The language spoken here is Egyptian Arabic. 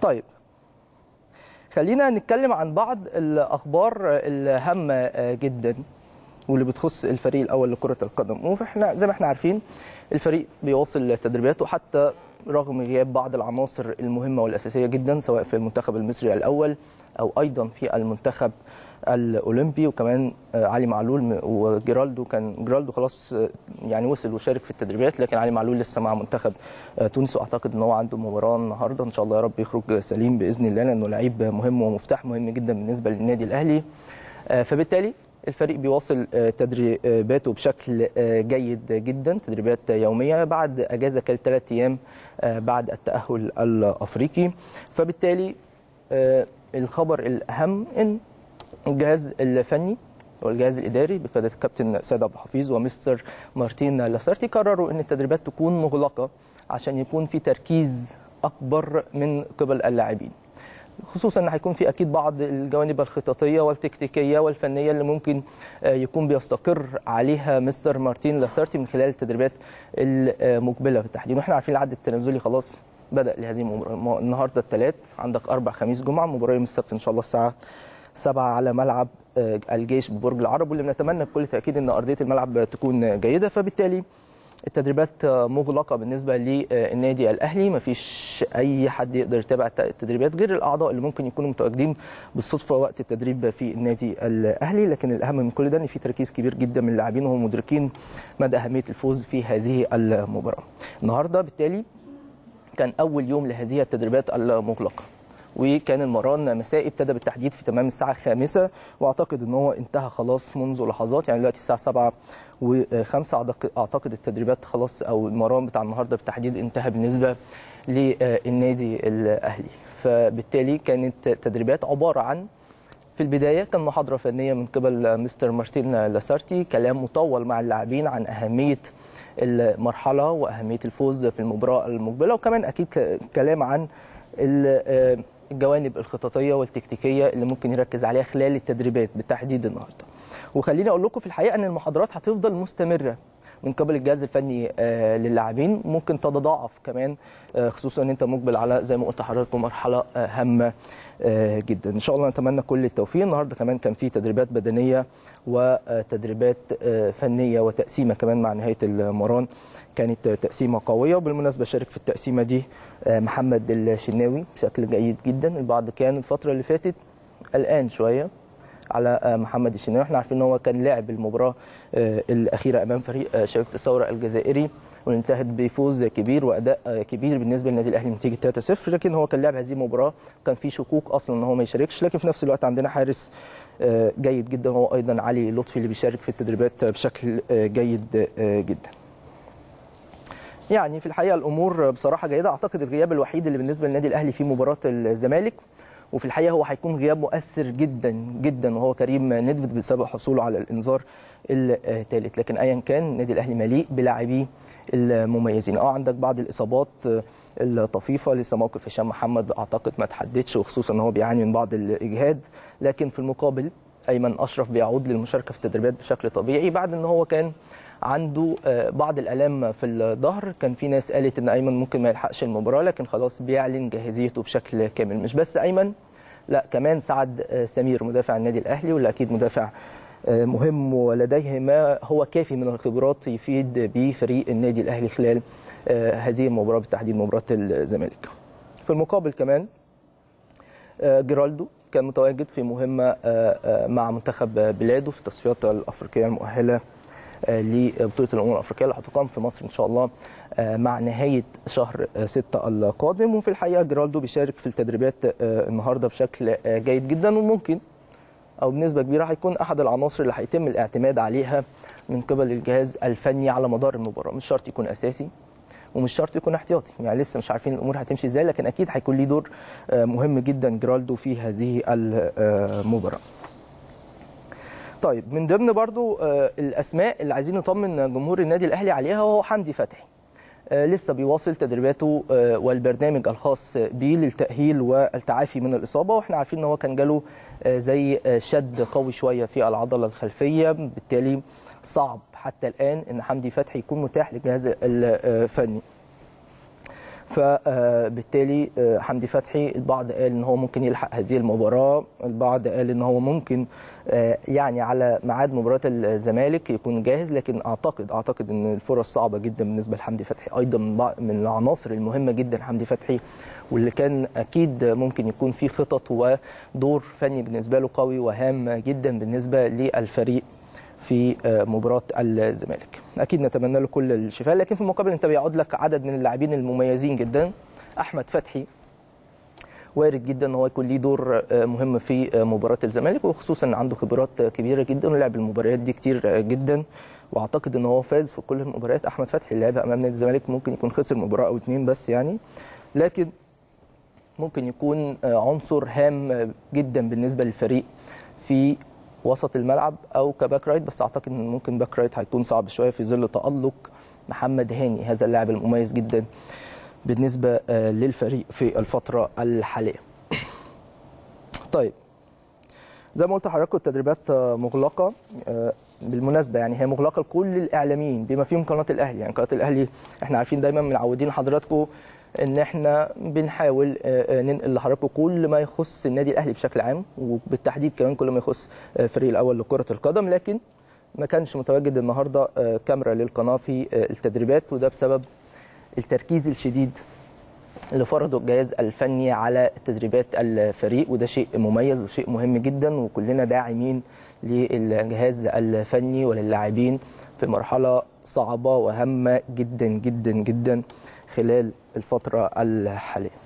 طيب خلينا نتكلم عن بعض الاخبار الهامه جدا واللي بتخص الفريق الاول لكره القدم واحنا زي ما احنا عارفين الفريق بيواصل تدريباته حتى رغم غياب بعض العناصر المهمه والاساسيه جدا سواء في المنتخب المصري الاول او ايضا في المنتخب الاولمبي وكمان علي معلول وجيرالدو كان جيرالدو خلاص يعني وصل وشارك في التدريبات لكن علي معلول لسه مع منتخب تونس واعتقد ان هو عنده مباراه النهارده ان شاء الله يا رب يخرج سليم باذن الله لانه لعيب مهم ومفتاح مهم جدا بالنسبه للنادي الاهلي فبالتالي الفريق بيواصل تدريباته بشكل جيد جدا تدريبات يوميه بعد اجازه كانت ثلاث ايام بعد التاهل الافريقي فبالتالي الخبر الاهم ان الجهاز الفني والجهاز الاداري بقياده الكابتن سيد عبد الحفيظ ومستر مارتين لاسارتي قرروا ان التدريبات تكون مغلقه عشان يكون في تركيز اكبر من قبل اللاعبين خصوصا ان هيكون في اكيد بعض الجوانب الخططيه والتكتيكيه والفنيه اللي ممكن يكون بيستقر عليها مستر مارتين لاسارتي من خلال التدريبات المقبله بالتحديد واحنا عارفين العد التنازلي خلاص بدا لهذه المباراه النهارده الثلاث عندك اربع خميس جمعه مباراه يوم السبت ان شاء الله الساعه 7 على ملعب الجيش ببرج العرب واللي بنتمنى بكل تاكيد ان ارضيه الملعب تكون جيده فبالتالي التدريبات مغلقه بالنسبه للنادي الاهلي ما فيش اي حد يقدر يتابع التدريبات غير الاعضاء اللي ممكن يكونوا متواجدين بالصدفه وقت التدريب في النادي الاهلي لكن الاهم من كل ده ان في تركيز كبير جدا من اللاعبين وهم مدركين مدى اهميه الفوز في هذه المباراه النهارده بالتالي كان اول يوم لهذه التدريبات المغلقه وكان المران مسائي ابتدى بالتحديد في تمام الساعه الخامسة واعتقد ان هو انتهى خلاص منذ لحظات يعني دلوقتي الساعه 7 و5 اعتقد التدريبات خلاص او المران بتاع النهارده بالتحديد انتهى بالنسبه للنادي الاهلي فبالتالي كانت تدريبات عباره عن في البدايه كان محاضره فنيه من قبل مستر مارتين لاسارتي كلام مطول مع اللاعبين عن اهميه المرحله واهميه الفوز في المباراه المقبله وكمان اكيد كلام عن الجوانب الخططيه والتكتيكيه اللي ممكن يركز عليها خلال التدريبات بالتحديد النهارده. وخليني اقول لكم في الحقيقه ان المحاضرات هتفضل مستمره من قبل الجهاز الفني للاعبين ممكن تتضاعف كمان خصوصا ان انت مقبل على زي ما قلت لحضراتكم مرحله هامه جدا ان شاء الله نتمنى كل التوفيق النهارده كمان كان في تدريبات بدنيه وتدريبات فنيه وتقسيمه كمان مع نهايه المران كانت تقسيمه قويه وبالمناسبه شارك في التقسيمه دي محمد الشناوي بشكل جيد جدا البعض كان الفتره اللي فاتت قلقان شويه على محمد الشناوي احنا عارفين ان هو كان لاعب المباراه الاخيره امام فريق شبكه الثوره الجزائري وانتهت بفوز كبير واداء كبير بالنسبه للنادي الاهلي نتيجه 3-0 لكن هو كان لاعب هذه المباراه كان في شكوك اصلا ان هو ما يشاركش لكن في نفس الوقت عندنا حارس جيد جدا هو ايضا علي لطفي اللي بيشارك في التدريبات بشكل جيد جدا يعني في الحقيقه الامور بصراحه جيده اعتقد الغياب الوحيد اللي بالنسبه للنادي الاهلي في مباراه الزمالك وفي الحقيقه هو هيكون غياب مؤثر جدا جدا وهو كريم ندفد بسبب حصوله على الانذار الثالث لكن ايا كان النادي الاهلي مليء بلاعبيه المميزين اه عندك بعض الاصابات الطفيفه لسه موقف هشام محمد اعتقد ما تحددش وخصوصا ان هو بيعاني من بعض الاجهاد لكن في المقابل ايمن اشرف بيعود للمشاركه في التدريبات بشكل طبيعي بعد ان هو كان عنده بعض الالام في الظهر كان في ناس قالت ان ايمن ممكن ما يلحقش المباراه لكن خلاص بيعلن جاهزيته بشكل كامل مش بس ايمن لا كمان سعد سمير مدافع النادي الاهلي واللي اكيد مدافع مهم ولديه ما هو كافي من الخبرات يفيد به فريق النادي الاهلي خلال هذه المباراه بالتحديد مباراه الزمالك. في المقابل كمان جيرالدو كان متواجد في مهمه مع منتخب بلاده في التصفيات الافريقيه المؤهله لبطوله الامم الافريقيه اللي هتقام في مصر ان شاء الله مع نهايه شهر 6 القادم وفي الحقيقه جيرالدو بيشارك في التدريبات النهارده بشكل جيد جدا وممكن او بنسبه كبيره هيكون احد العناصر اللي هيتم الاعتماد عليها من قبل الجهاز الفني على مدار المباراه مش شرط يكون اساسي ومش شرط يكون احتياطي يعني لسه مش عارفين الامور هتمشي ازاي لكن اكيد هيكون ليه دور مهم جدا جيرالدو في هذه المباراه طيب من ضمن برضو الاسماء اللي عايزين نطمن جمهور النادي الاهلي عليها هو حمدي فتحي لسه بيواصل تدريباته والبرنامج الخاص به للتاهيل والتعافي من الاصابه واحنا عارفين ان هو كان جاله زي شد قوي شويه في العضله الخلفيه بالتالي صعب حتى الان ان حمدي فتحي يكون متاح للجهاز الفني فبالتالي حمدي فتحي البعض قال ان هو ممكن يلحق هذه المباراه البعض قال ان هو ممكن يعني على ميعاد مباراه الزمالك يكون جاهز لكن اعتقد اعتقد ان الفرص صعبه جدا بالنسبه لحمدي فتحي ايضا من العناصر المهمه جدا حمدي فتحي واللي كان اكيد ممكن يكون في خطط ودور فني بالنسبه له قوي وهام جدا بالنسبه للفريق في مباراه الزمالك اكيد نتمنى له كل الشفاء لكن في المقابل انت بيعود لك عدد من اللاعبين المميزين جدا احمد فتحي وارد جدا ان هو يكون ليه دور مهم في مباراه الزمالك وخصوصا ان عنده خبرات كبيره جدا ولعب المباريات دي كتير جدا واعتقد ان هو فاز في كل المباريات احمد فتحي اللي لعبها امام نادي الزمالك ممكن يكون خسر مباراه او اتنين بس يعني لكن ممكن يكون عنصر هام جدا بالنسبه للفريق في وسط الملعب او كباك رايت بس اعتقد ان ممكن باك رايت هيكون صعب شويه في ظل تالق محمد هاني هذا اللاعب المميز جدا بالنسبه للفريق في الفتره الحاليه. طيب زي ما قلت لحضراتكم التدريبات مغلقه بالمناسبه يعني هي مغلقه لكل الاعلاميين بما فيهم قناه الاهلي يعني قناه الاهلي احنا عارفين دايما معودين حضراتكم ان احنا بنحاول ننقل لحضراتكم كل ما يخص النادي الاهلي بشكل عام وبالتحديد كمان كل ما يخص الفريق الاول لكره القدم لكن ما كانش متواجد النهارده كاميرا للقناه في التدريبات وده بسبب التركيز الشديد اللي فرضه الجهاز الفني على تدريبات الفريق وده شيء مميز وشيء مهم جدا وكلنا داعمين للجهاز الفني وللاعبين في مرحله صعبه وهامه جدا جدا جدا خلال الفترة الحالية